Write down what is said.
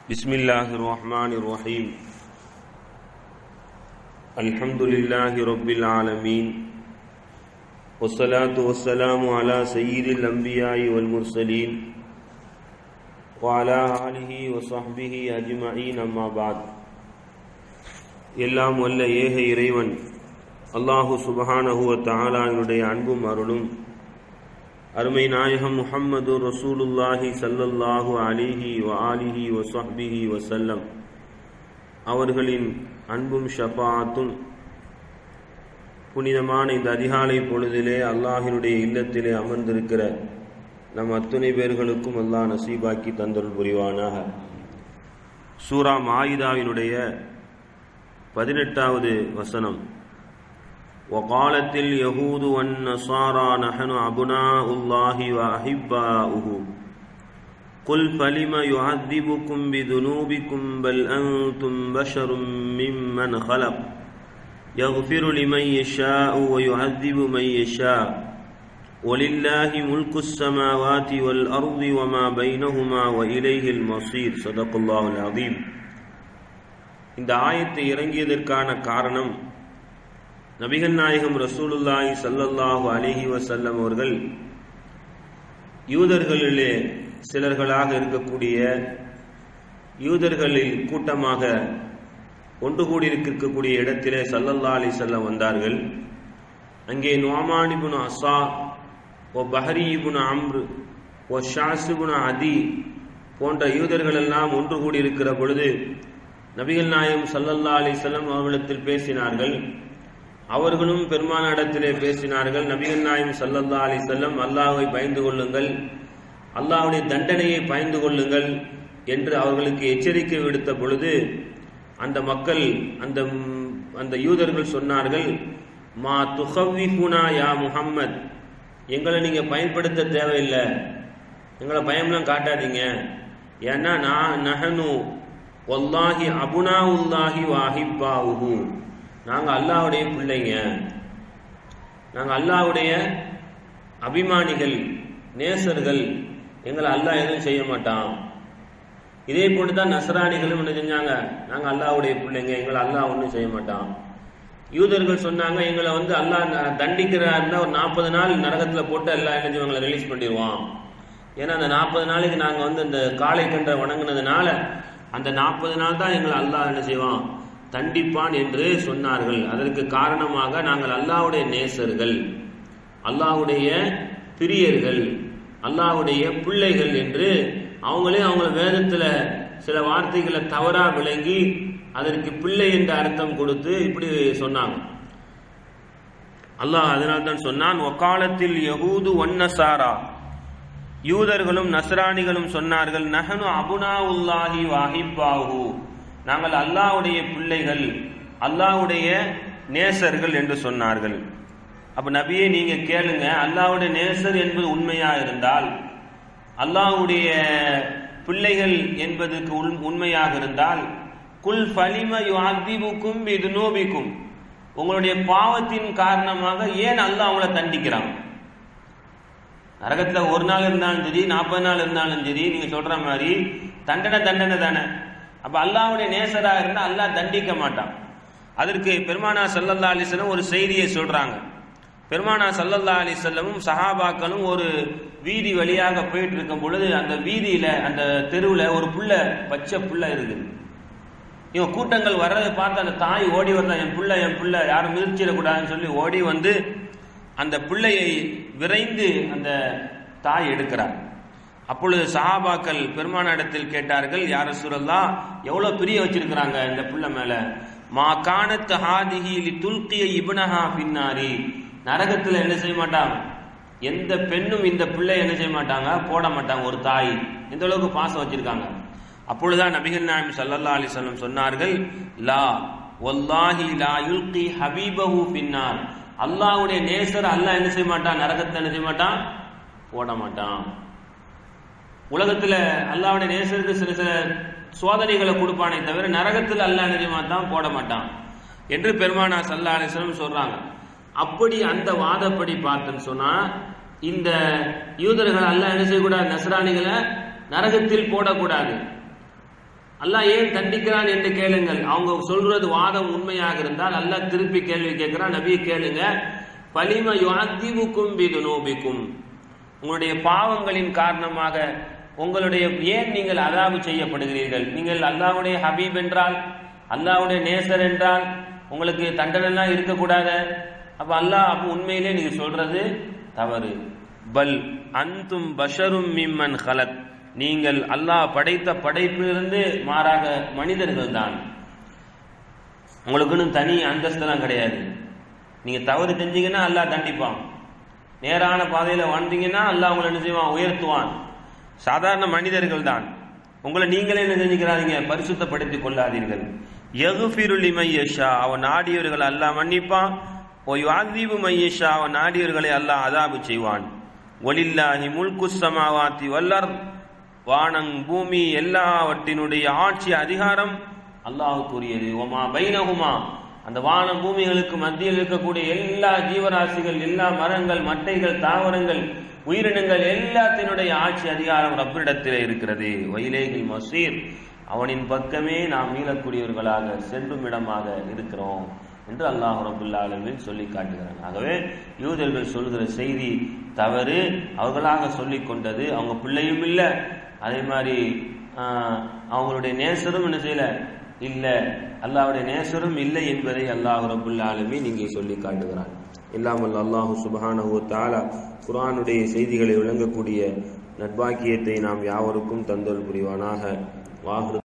بسم الله الرحمن الرحيم الحمد لله رب العالمين والصلاة والسلام على سيد الأنبياء والمرسلين وعلى آله وصحبه أجمعين أما بعد எல்லாம் வல்ல ஏக இறைவன் அல்லாஹு சுபஹானஹு வ தஆலாவினுடைய அன்பும் அருளும் அருமை நாயகம் முஹம்மது ரசூலுல்லாஹி ஸல்லல்லாஹு அலைஹி வ ஆலிஹி வ ஸஹ்பிஹி வஸல்லம் அவர்களின் அன்பும் ஷஃபாத்தும் புனிதமான இந்த அதிகாலை பொழுதிலே அல்லாஹினுடைய இல்லத்திலே அமர்ந்திருக்கிற நம் அத்துணை பேர்களுக்கும் அல்லாஹ் நசீபாக்கி தந்தருள் புரிவானாக சூரா மாயிதாவினுடைய பதினெட்டாவது வசனம் وقالت اليهود والنصارى نحن أبناء الله وأحباؤه قل فلم يعذبكم بذنوبكم بل أنتم بشر ممن خلق يغفر لمن يشاء ويعذب من يشاء ولله ملك السماوات والأرض وما بينهما وإليه المصير صدق الله العظيم இந்த ஆயத்தை இறங்கியதற்கான காரணம் நபிகள் நாயகம் ரசூலுல்லாஹி சல்லல்லாஹு அலிஹி வசல்லம் அவர்கள் யூதர்களிலே சிலர்களாக இருக்கக்கூடிய யூதர்களில் கூட்டமாக ஒன்று கூடியிருக்கக்கூடிய இடத்திலே சல்லல்லா அலி செல்லம் வந்தார்கள் அங்கே நோமானிபுன் அசா ஓ பஹரிபுன் அம்ரு ஓ ஷாசிபுன் அதி போன்ற யூதர்கள் எல்லாம் ஒன்று கூடியிருக்கிற பொழுது நபிகள் நாயம் சல்லல்லா அலி செல்லம் அவர்களிடத்தில் பேசினார்கள் அவர்களும் பெருமானிடத்திலே பேசினார்கள் நபிகள் நாயம் சல்லல்லா அலி செல்லம் அல்லாஹை பயந்து கொள்ளுங்கள் அல்லாஹுடைய தண்டனையை பயந்து கொள்ளுங்கள் என்று அவர்களுக்கு எச்சரிக்கை விடுத்த பொழுது அந்த மக்கள் அந்த அந்த யூதர்கள் சொன்னார்கள் மா துஹவிஃபுனா யா முஹம்மத் எங்களை நீங்க பயன்படுத்த தேவையில்லை எங்களை பயம்லாம் காட்டாதீங்க ஏன்னா நான் நஹனு ஒல்லாஹி அபுனா உல்லாஹி வாஹிப்பாவுஹு நாங்கள் அல்லாவுடைய பிள்ளைங்க நாங்கள் அல்லாவுடைய அபிமானிகள் நேசர்கள் எங்களை அல்லாஹ் எதுவும் செய்ய மாட்டான் இதே போட்டு தான் நசராணிகளும் என்ன செஞ்சாங்க நாங்கள் அல்லாவுடைய பிள்ளைங்க எங்களை அல்லாஹ் ஒன்றும் செய்ய மாட்டான் யூதர்கள் சொன்னாங்க எங்களை வந்து அல்லாஹ் தண்டிக்கிறாருன்னா ஒரு நாற்பது நாள் நரகத்தில் போட்டு எல்லாம் என்ன எங்களை ரிலீஸ் பண்ணிடுவான் ஏன்னா அந்த நாற்பது நாளைக்கு நாங்கள் வந்து இந்த காளை கன்ற வணங்கினதுனால அந்த நாற்பது நாள் தான் எங்களை அல்லாஹ் என்ன செய்வான் தண்டிப்பான் என்று சொன்னார்கள் அதற்கு காரணமாக நாங்கள் அல்லாவுடைய நேசர்கள் அல்லாவுடைய பிரியர்கள் அல்லாவுடைய பிள்ளைகள் என்று அவங்களே அவங்க வேதத்தில் சில வார்த்தைகளை தவறா விளங்கி அதற்கு பிள்ளை என்ற அர்த்தம் கொடுத்து இப்படி சொன்னாங்க அல்லாஹ் அதனால் தான் சொன்னான் ஒக்காலத்தில் யகூது ஒன்னசாரா யூதர்களும் நசராணிகளும் சொன்னார்கள் நகனு அபுனா உல்லாஹி வாஹிப்பாஹூ நாங்கள் அல்லாவுடைய பிள்ளைகள் அல்லாவுடைய நேசர்கள் என்று சொன்னார்கள் அப்ப நபியே நீங்க கேளுங்க அல்லாவுடைய நேசர் என்பது உண்மையா இருந்தால் அல்லாவுடைய பிள்ளைகள் என்பதற்கு உண்மையாக இருந்தால் குல் ஃபலிம யுஅதிபுக்கும் பிதுனூபிக்கும் உங்களுடைய பாவத்தின் காரணமாக ஏன் அல்லாஹ் அவங்கள தண்டிக்கிறான் நரகத்துல ஒரு நாள் இருந்தாலும் சரி நாற்பது நாள் இருந்தாலும் சரி நீங்க சொல்ற மாதிரி தண்டனை தண்டனை தானே அப்ப அல்லாவுடைய நேசராக இருந்தா அல்லாஹ் தண்டிக்க மாட்டான் அதற்கு பெருமானா சல்லல்லா அலிஸ்லம் ஒரு செய்தியை சொல்றாங்க பெருமானா சல்லல்லா அலிசல்லமும் சஹாபாக்களும் ஒரு வீதி வழியாக போயிட்டு இருக்கும் பொழுது அந்த வீதியில அந்த தெருவில் ஒரு புள்ள பச்சை புள்ள இருக்குது இவன் கூட்டங்கள் வர்றதை பார்த்து அந்த தாய் ஓடி வந்தா என் புள்ள என் புள்ள யாரும் மிதிச்சிடக்கூடாதுன்னு சொல்லி ஓடி வந்து அந்த பிள்ளையை விரைந்து அந்த தாய் எடுக்கிறார் அப்பொழுது சஹாபாக்கள் பெருமான இடத்தில் கேட்டார்கள் யார சுரல்லா எவ்வளவு பிரிய வச்சிருக்கிறாங்க இந்த புள்ள மேல மா காணத்து ஹாதிஹி லி துல்கிய இபனஹா பின்னாரி நரகத்துல என்ன செய்ய மாட்டாங்க எந்த பெண்ணும் இந்த பிள்ளை என்ன செய்ய மாட்டாங்க போட மாட்டாங்க ஒரு தாய் எந்த அளவுக்கு பாசம் வச்சிருக்காங்க அப்பொழுதுதான் நபிகள் நாயம் சல்லல்லா அலிஸ்லம் சொன்னார்கள் லா ஒல்லாஹி லா யுல்கி ஹபீபஹு பின்னார் அல்லாஹ்வுடைய நேசர் அல்லாஹ் என்ன செய்ய மாட்டான் நரகத்தை என்ன செய்ய மாட்டான் போட மாட்டான் உலகத்துல அல்லாவுடைய நேசருக்கு சில சில சோதனைகளை கொடுப்பானே தவிர நரகத்தில் அல்லாஹ் நிஜமாத்தான் போட மாட்டான் என்று பெருமானா சல்லா அலிஸ்லம் சொல்றாங்க அப்படி அந்த வாதப்படி பார்த்தேன்னு சொன்னா இந்த யூதர்கள் அல்லாஹ் என்ன செய்யக்கூடாது நசராணிகளை நரகத்தில் போடக்கூடாது அல்லாஹ் ஏன் தண்டிக்கிறான் என்று கேளுங்கள் அவங்க சொல்றது வாதம் உண்மையாக இருந்தால் அல்லாஹ் திருப்பி கேள்வி கேட்கிறான் நபியை கேளுங்க பலிம யுஅத்திபுக்கும் பிதுனூபிக்கும் உங்களுடைய பாவங்களின் காரணமாக உங்களுடைய ஏன் நீங்கள் அதாபு செய்யப்படுகிறீர்கள் நீங்கள் அல்லாஹ்வுடைய ஹபீப் என்றால் அல்லாஹ்வுடைய நேசர் என்றால் உங்களுக்கு தண்டனைலாம் இருக்கக்கூடாது அப்ப அல்லாஹ் அப்ப உண்மையிலே நீங்க சொல்றது தவறு பல் அந்தும் பஷரும் மிம்மன் ஹலக் நீங்கள் அல்லாஹ் படைத்த படைப்பிலிருந்து மாறாக மனிதர்கள் தான் உங்களுக்குன்னு தனி அந்தஸ்தெல்லாம் கிடையாது நீங்க தவறு செஞ்சீங்கன்னா அல்லாஹ் தண்டிப்பான் நேரான பாதையில வாழ்ந்தீங்கன்னா அல்லாஹ் உங்களை என்ன செய்வான் உயர்த்துவான் சாதாரண மனிதர்கள் தான் உங்களை நீங்களே என்ன செஞ்சுக்கிறாதீங்க பரிசுத்தப்படுத்திக் கொள்ளாதீர்கள் எகுஃபிருள் மையஷா அவன் நாடியவர்கள் அல்லாஹ் மன்னிப்பான் ஓ யுஅதீபு மையஷா அவன் நாடியவர்களை அல்லாஹ் அதாபு செய்வான் ஒலில்லாஹி முல்கு சமாவாத்தி வல்லர் வானங் பூமி எல்லாவற்றினுடைய ஆட்சி அதிகாரம் அல்லாஹுக்குரியது ஒமா பைனகுமா அந்த வான பூமிகளுக்கு மத்தியில் இருக்கக்கூடிய எல்லா ஜீவராசிகள் எல்லா மரங்கள் மட்டைகள் தாவரங்கள் உயிரினங்கள் எல்லாத்தினுடைய ஆட்சி அதிகாரம் ரப்பிடத்திலே இருக்கிறது வயலேகில் மசீர் அவனின் பக்கமே நாம் மீளக்கூடியவர்களாக சென்றும் இடமாக இருக்கிறோம் என்று அல்லாஹ் ரபுல்லாலமின் சொல்லி காட்டுகிறான் ஆகவே யூதர்கள் சொல்கிற செய்தி தவறு அவர்களாக சொல்லிக் கொண்டது அவங்க பிள்ளையும் இல்லை அதே மாதிரி ஆஹ், அவங்களுடைய நேசரும் என்ன செய்யல இல்ல அல்லாஹ்வுடைய நேசரும் இல்லை என்பதை அல்லாஹ் ரபுல் ஆலமீன் இங்கே சொல்லி காட்டுகிறான் இல்லாமல் அல்லாஹு சுபஹானஹு வ தஆலா குர்ஆனுடைய செய்திகளை விளங்கக்கூடிய நட்பாக்கியத்தை நாம் யாவருக்கும் தந்தல் புரிவானாக வாஹ்ரு